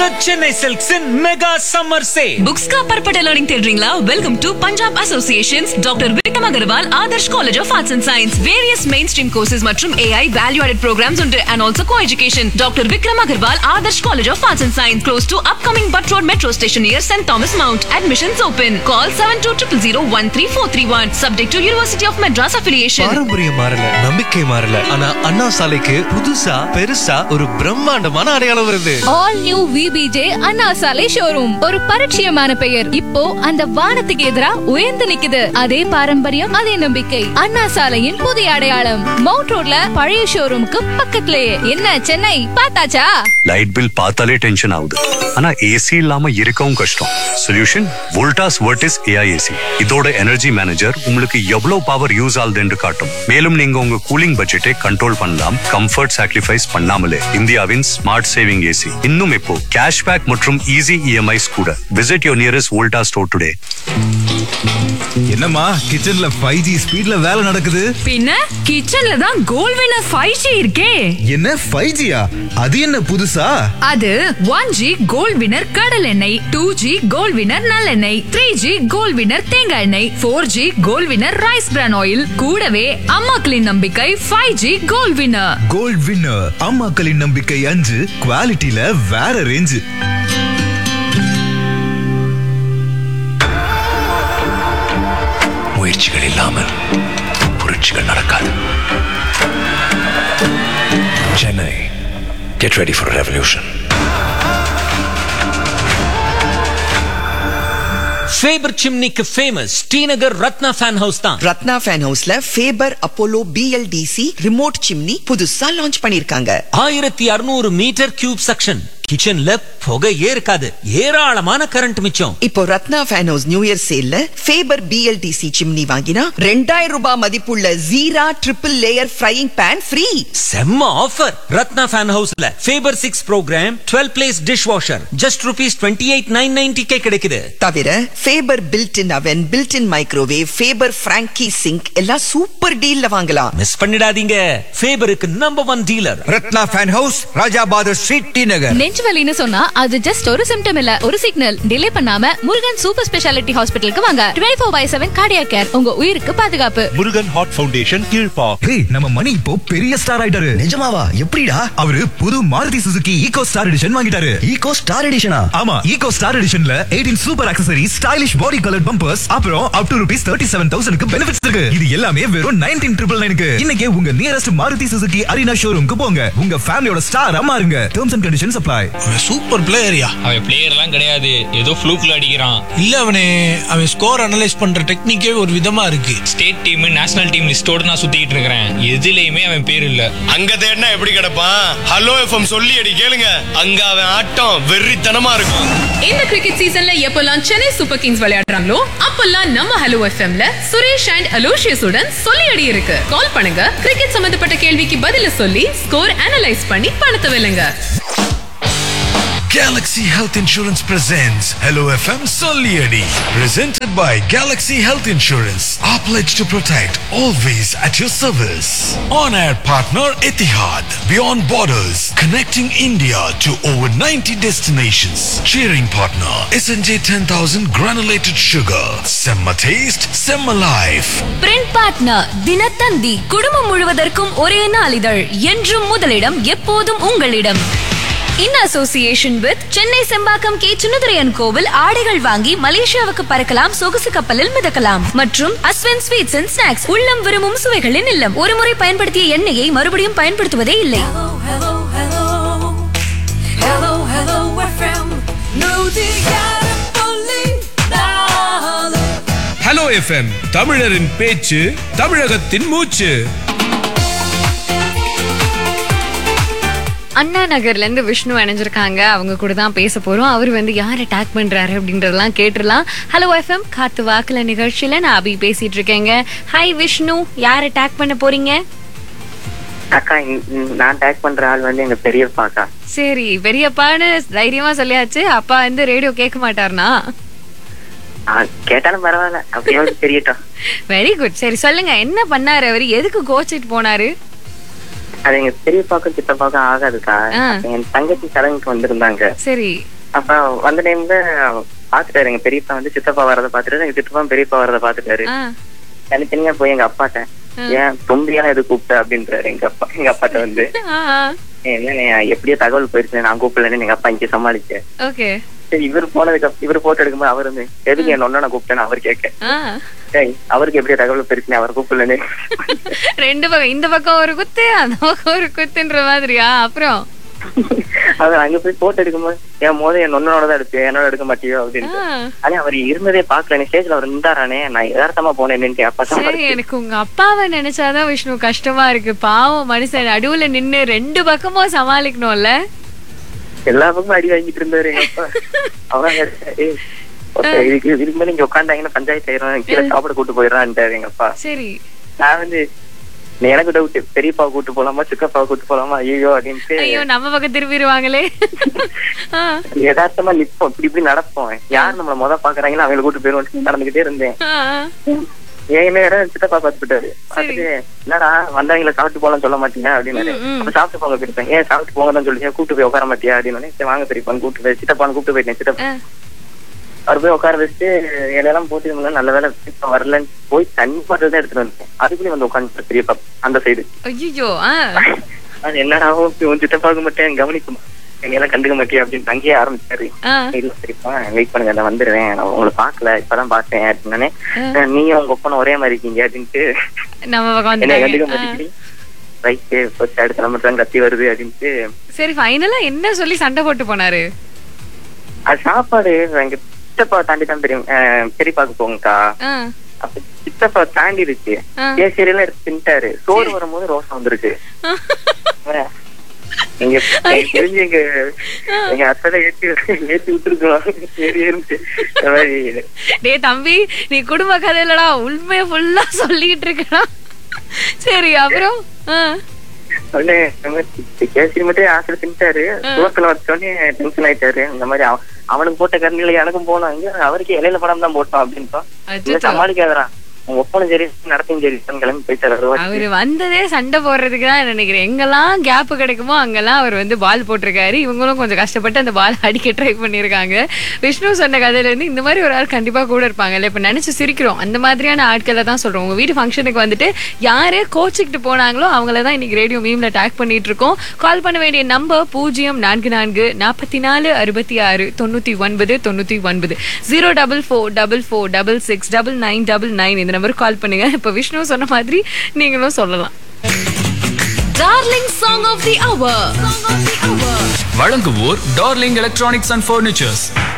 Chennai Silks in Mega Summer Sale. Books का परपटा learning தேடுறீங்களா welcome to Punjab associations doctor Vikram Agarwal Adarsh college of arts and science various mainstream courses மற்றும் AI value added programs உண்டு and also co education doctor Vikram Agarwal Adarsh college of arts and science close to upcoming Butt Road metro station near Saint Thomas Mount admissions open call seven two triple zero one three four three one subject to university of Madras affiliation பாரம்பரியம் மாறல நம்பிக்கை மாறல ஆனா அண்ணா சாலைக்கு புதுசா பெருசா ஒரு பிரம்மாண்டமான அடையாளம் வருது ஆல் நியூ விபிஜே அண்ணா சாலை ஷோரூம் ஒரு பரிச்சயமான பெயர் இப்போ அந்த வானத்துக்கு எதிரா உயர்ந்து நிக்குது அதே பாரம்பரியம் அதே நம்பிக்கை அண்ணா சாலையின் புதிய அடையாளம் மவுண்ட் ரோட்ல பழைய ஷோரூமுக்கு பக்கத்துலயே என்ன சென்னை பார்த்தாச்சா லைட் பில் பார்த்தாலே டென்ஷன் ஆகுது ஆனா ஏசி இல்லாம இருக்கவும் கஷ்டம் solution Voltas Vertis AI AC இதோட எனர்ஜி மேனேஜர் உங்களுக்கு எவ்வளவு பவர் யூஸ் ஆகுதுன்னு காட்டும் மேலும் நீங்க உங்க கூலிங் பட்ஜெட்டை கண்ட்ரோல் பண்ணலாம் கம்ஃபர்ட் சாக்ரிஃபைஸ் பண்ணாமலே இந்தியாவின் ஸ்மார்ட் சேவிங் ஏசி இன்னும் இப்போ கேஷ்பேக் மற்றும் ஈஸி இஎம்ஐஸ் கூட visit your nearest Volta store today என்னம்மா கிச்சன்ல ஃபைவ் ஜி ஸ்பீட்ல வேலை நடக்குது பின்ன கிச்சன்ல தான் கோல் வினர் ஃபைவ் ஜி இருக்கே என்ன ஃபைவ் ஜியா அது என்ன புதுசா அது ஒன் ஜி கோல்ட் வினர் கடல் எண்ணெய் டூ ஜி கோல்ட் வினர் நல்லெண்ணெய் த்ரீ ஜி கோல்ட் வினர் தேங்காய் எண்ணெய் four G Gold Winner rice bran oil கூடவே அம்மாக்களின் நம்பிக்கை five G Gold Winner Gold Winner அம்மாக்களின் நம்பிக்கை அஞ்சு குவாலிட்டியில வேற ரேஞ்சு முயற்சிகள் இல்லாமல் புரட்சிகள் நடக்காது Chennai get ready for revolution Faber சிம்னிக்கு famous Srinagar Ratna Fan House தான் ரத்னா ஃபேன் ஹவுஸ்ல Faber Apollo BLDC remote chimney புதுசா லான்ச் பண்ணிருக்காங்க ஆயிரத்தி அறுநூறு மீட்டர் கியூப் செக்ஷன் கிச்சன்ல புகையே இருக்காது ஏராளமான கரண்ட் மிச்சம் இப்போ Ratna Fan House new year சேல்ல ஃபேபர் பிஎல்டிசி சிம்னி வாங்கினா ரெண்டாயிரம் ரூபாய் மதிப்புள்ள ஜீரா triple layer frying pan free செம்ம ஆஃபர் ரத்னா ஃபேன் ஹவுஸ்ல Faber six program twelve place dish washer just rupees twenty eight nine ninety கிடைக்குது தவிர Faber built in oven built in microwave Faber Franke sink எல்லாம் சூப்பர் டீல்ல வாங்கலாம் miss பண்ணிடாதீங்க ஃபேபருக்கு number one dealer Ratna Fan House Rajabadar street T நகர் நெஞ்சு வலின்னு சொன்னா அது ஜஸ்ட் ஒரு சிம்டம் இல்ல ஒரு சிக்னல் டிலே பண்ணாம முருகன் சூப்பர் ஸ்பெஷாலிட்டி ஹாஸ்பிட்டலுக்கு வாங்க twenty four by seven Cardia Care உங்க உயிருக்கு பாதுகாப்பு முருகன் ஹார்ட் ஃபவுண்டேஷன் கீழ்பா ஹேய் நம்ம மணி இப்போ பெரிய ஸ்டார் ஆயிட்டாரு நிஜமாவா எப்படிடா அவரு புது Maruti Suzuki Eeco Star Edition வாங்கிட்டாரு ஈகோ ஸ்டார் எடிஷனா ஆமா ஈகோ ஸ்டார் எடிஷன்ல 18 super accessory stylish body colour bumpers அப்புறம் up to rupees thirty seven தௌசண்ட்க்கு பெனிஃபிட்ஸ் இருக்கு இது எல்லாமே வெறும் நைன்டீன் ட்ரிபிள் நைனுக்கு இன்னைக்கே உங்க நியரஸ்ட் மாருதி சுசுகி அரினா ஷோரூம்க்கு போங்க உங்க ஃபேமிலியோட ஸ்டார் மாறுங்க terms and conditions apply super பிளேயரியா அவன் பிளேயர்லாம் கிடையாது ஏதோ ஃப்ளூக்ல அடிக்கிறான் இல்ல அவனே அவன் ஸ்கோர் அனலைஸ் பண்ற டெக்னிக்கே ஒரு விதமா இருக்கு ஸ்டேட் டீம் நேஷனல் டீம் லிஸ்டோட நான் சுத்திட்டு இருக்கிறேன் எதுலயுமே அவன் பேர் இல்ல அங்க தேடினா எப்படி கிடப்பான் ஹலோ எஃப்எம் சொல்லி அடி கேளுங்க அங்க அவன் ஆட்டம் வெறித்தனமா இருக்கும் இந்த கிரிக்கெட் சீசன்ல எப்பெல்லாம் சென்னை சூப்பர் கிங்ஸ் விளையாடுறாங்களோ அப்பெல்லாம் நம்ம ஹலோ எஃப்எம்ல சுரேஷ் அண்ட் அலோஷியஸ் உடன் சொல்லி அடி இருக்கு கால் பண்ணுங்க கிரிக்கெட் சம்பந்தப்பட்ட கேள்விக்கு பதில சொல்லி ஸ்கோர் அனலைஸ் பண்ணி பணத்தை வெல்லுங்க Galaxy Health Insurance presents Hello FM Soliadi. Presented by Galaxy Health Insurance. Our pledge to protect, always at your service. On air partner Etihad. Beyond borders, connecting India to over 90 destinations. Cheering partner SNJ 10000 granulated sugar. Semma taste, Semma life. Print partner Dinathanthi குடும்பம் முழுவதற்கும் ஒரே நாளிதழ் என்றும் முதலிடம் எப்போதும் உங்களிடம் in association with Chennai Sembakkam K சுனதுரையன் கோவில் ஆடைகள் வாங்கி மலேசியாவுக்கு பறக்கலாம் சொகுசு கப்பலில் மிதக்கலாம் மற்றும் அஸ்வன் ஸ்வீட்ஸ் அண்ட் ஸ்நாக்ஸ் உள்ளம் விரும்பும் சுவைகளின் இல்லம் ஒருமுறை பயன்படுத்திய எண்ணெயை மறுபடியும் பயன்படுத்துவதே இல்லை ஹலோ எஃப்எம் தமிழரின் பேச்சு தமிழகத்தின் மூச்சு அண்ணா நகர்ல இருந்து விஷ்ணு அணைஞ்சிருக்காங்க அவங்க கூட தான் பேச போறோம் அவர் வந்து யார் அட்டாக் பண்றாரு அப்படின்றதெல்லாம் கேட்டுடலாம் ஹலோ எஃப்எம் காத்து வாக்குல நிகழ்ச்சியில நான் அபி பேசிட்டு இருக்கேங்க ஹாய் விஷ்ணு யார் அட்டாக் பண்ண போறீங்க அக்கா இ- இ- நான் டேக் பண்ற ஆள் வந்து எங்க பெரியப்பா அக்கா சரி பெரியப்பான்னு தைரியமா சொல்லியாச்சு அப்பா வந்து ரேடியோ கேட்க மாட்டார்னா ஆ, கேட்டாலும் பரவாயில்ல அப்படியாவது தெரியட்டும் வெரி குட் சரி சொல்லுங்க என்ன பண்ணாரு அவர் எதுக்கு கோச்சிட்டு போனாரு அது எங்க பெரியப்பாக்கும் சித்தப்பாக்கும் ஆகாதுக்கா ஆ. அப்ப என் தங்கச்சி சடங்குக்கு வந்திருந்தாங்க சரி அப்ப வந்த டைம்ல பாத்துட்டாரு எங்க பெரியப்பா வந்து சித்தப்பா வரத பாத்துட்டாரு எங்க சித்தப்பா பெரியப்பா வரத பாத்துட்டாரு ஆ, தனித்தனியா போய் எங்க அப்பாட்ட ஏன் தொம்பியெல்லாம் எது கூப்பிட்ட அப்படின்றாரு எங்க அப்பா எங்க அப்பாட்ட வந்து ஆ, ஆ. என்ன எப்படியோ தகவல் போயிருச்சு நான் கூப்பிடலன்னு எங்க அப்பா இங்க சமாளிச்சேன் ஓகே சரி இவர் போனதுக்கு அப்புறம் இவர் போட்டோ எடுக்கும்போது அவர் வந்து எதுக்கு என் ஒன்னா கூப்பிட்டேன்னு அவர் கேட்க ஆ. ஏய், அவருக்கு எப்படியோ தகவல் போயிருச்சு அவர் கூப்பிடலன்னு ரெண்டு பக்கம் இந்த பக்கம் ஒரு குத்து அந்த பக்கம் ஒரு குத்துன்ற மாதிரியா அப்புறம் அவர் அங்க போய் போட்டோ எடுக்கும்போது என் மோத என் நொண்ணனோட தான் எடுத்து என்னோட எடுக்க மாட்டியோ அப்படின்னு ஆ. ஆனா அவர் இருந்ததே பாக்கல ஸ்டேஜ்ல அவர் இருந்தாரானே நான் யதார்த்தமா போனேன்னு அப்பா சரி சமாளிச்சு எனக்கு உங்க அப்பாவை நினைச்சாதான் விஷ்ணு கஷ்டமா இருக்கு பாவம் மனுஷன் நடுவுல நின்னு ரெண்டு பக்கமும் சமாளிக்கணும்ல எல்லா பக்கமும் அடி வாங்கிட்டு இருந்தாரு எங்க அப்பா அவன் ஏய், okay, இதுக்கு இதுக்கு மேல இங்க உட்காந்தாங்கன்னா பஞ்சாயத்து ஆயிரும் கீழே சாப்பிட கூட்டு போயிடறான்ட்டாரு எங்க அப்பா சரி நான் வந்து நீ எனக்கு டவுட் பெரியப்பா கூட்டு போலாமா சித்தப்பா கூட்டு போலாமா ஐயோ அப்படின்ட்டு ஐயோ நம்ம பக்கம் திரும்பிடுவாங்களே ஆ, யதார்த்தமா நிப்போம் இப்படி இப்படி நடப்போம் யார் நம்மள முத பாக்குறாங்களோ அவங்களை கூட்டு போயிருவோம் நடந்துகிட்டே இருந்தேன் ஆ, ஆ. என் நேரம் சித்தப்பா பாத்துட்டாரு பார்த்துட்டு என்னடா வந்தவங்களை சாப்பிட்டு போலாம் சொல்ல மாட்டீங்க அப்படின்னு ம், ம். அப்ப சாப்பிட்டு போங்க பெரியப்பா ஏன் சாப்பிட்டு போங்க தான் சொல்லி கூட்டு போய் உட்கார மாட்டியா அப்படின்னு சரி வாங்க பெரியப்பான்னு கூட்டு போய் சித்தப்பான்னு கூட்டு போயிட்டேன் சித்தப்பா ஆ. அவர் போய் உட்கார வச்சுட்டு இலையெல்லாம் போட்டு இருந்தா நல்ல வேலை பெரியப்பா வரலன்னு போய் தண்ணி பாட்டில் தான் எடுத்துட்டு வந்தேன் அதுக்குள்ளே வந்து உட்காந்து பெரியப்பா அந்த சைடு ஐயோ ஆ அது என்னடா உன் சித்தப்பாக்க மாட்டேன் கவனிக்குமா என்னையெல்லாம் கண்டுக்க மாட்டியா அப்படின்னு அங்கேயே ஆரம்பிச்சாரு ஆ. இல்ல சரிப்பா வெயிட் பண்ணுங்க நான் வந்துடுவேன் நான் உங்களை பாக்கல இப்பதான் பார்த்தேன் அப்படின்னே ஆ. நீயும் உங்க ஒப்பனும் ஒரே மாதிரி இருக்கீங்க அப்படின்ட்டு நம்ம பக்கம் என்ன கண்டுக்க வந்துட்டாங்க ஆ. மாட்டேங்கிறீங்க ரைட்டு ஃபர்ஸ்ட் அடுத்த கிளம்புறதான் கத்தி வருது அப்படின்ட்டு சரி ஃபைனலா என்ன சொல்லி சண்டை போட்டு போனாரு அது சாப்பாடு எங்க சித்தப்பா தாண்டி தான் தெரியும் அஹ், பெரியப்பாக்கு போங்கக்கா ஆ, அப்ப சித்தப்பா தாண்டிடுச்சு ஆ. கேசரியெல்லாம் எடுத்து தின்ட்டாரு சோறு வரும்போது ரோசம் வந்துருக்கு அஹ், எங்க எனக்கு தெரிஞ்சு எங்க எங்க அத்தை ஏத்தி ஏத்தி விட்டுருக்கோம் ஏறி இருந்துச்சு இந்த மாதிரி டேய் தம்பி நீ குடும்ப கதை இல்லடா உண்மையை ஃபுல்லா சொல்லிட்டு இருக்கடா சரி அப்புறம் ஆ, உடனே இந்த மாதிரி கேசரி மட்டும் ஆசை தின்ட்டாரு துவக்கல வச்சோடனே டென்ஷன் ஆயிட்டாரு இந்த மாதிரி அவ- அவனுக்கு போட்ட கரண்டில எனக்கும் போனோம் இங்க அவருக்கு இலையில படம் தான் போட்டோம் அப்படின்ட்டோம் அச்சச்சோ. இல்ல சமாளிக்காதரா உங்க ஒப்பனும் சரி நடத்தையும் சரி கிளம்பி போயிட்டாரு ஒரு வாட்டி. அவரு வந்ததே சண்டை போடுறதுக்கு தான் நினைக்கிறேன் எங்கெல்லாம் கேப் கிடைக்குமோ அங்கெல்லாம் அவர் வந்து பால் போட்டிருக்காரு இவங்களும் கொஞ்சம் கஷ்டப்பட்டு அந்த பால் அடிக்க ட்ரை பண்ணிருக்காங்க விஷ்ணு சொன்ன கதையில இருந்து இந்த மாதிரி ஒரு ஆள் கண்டிப்பா கூட இருப்பாங்கல்ல இப்ப நினைச்சு சிரிக்கிறோம் அந்த மாதிரியான ஆட்களை தான் சொல்றோம் உங்க வீட்டு ஃபங்க்ஷனுக்கு வந்துட்டு யாரு கோச்சிக்கிட்டு போனாங்களோ அவங்கள தான் இன்னைக்கு ரேடியோ மீம்ல டேக் பண்ணிட்டு இருக்கோம் கால் பண்ண வேண்டிய நம்பர் பூஜ்ஜியம் நான்கு நான்கு நாற்பத்தி நாலு அறுபத்தி ஆறு தொண்ணூத்தி ஒன்பது தொண்ணூத்தி ஒன்பது zero double four double four double six double nine double nine இந்த நம்பருக்கு கால் பண்ணுங்க இப்ப விஷ்ணு சொன்ன மாதிரி நீங்களும் சொல்லலாம் darling song of the hour வழங்குவோர் டார்லிங் எலக்ட்ரானிக்ஸ் அண்ட் ஃபர்னிச்சர்ஸ்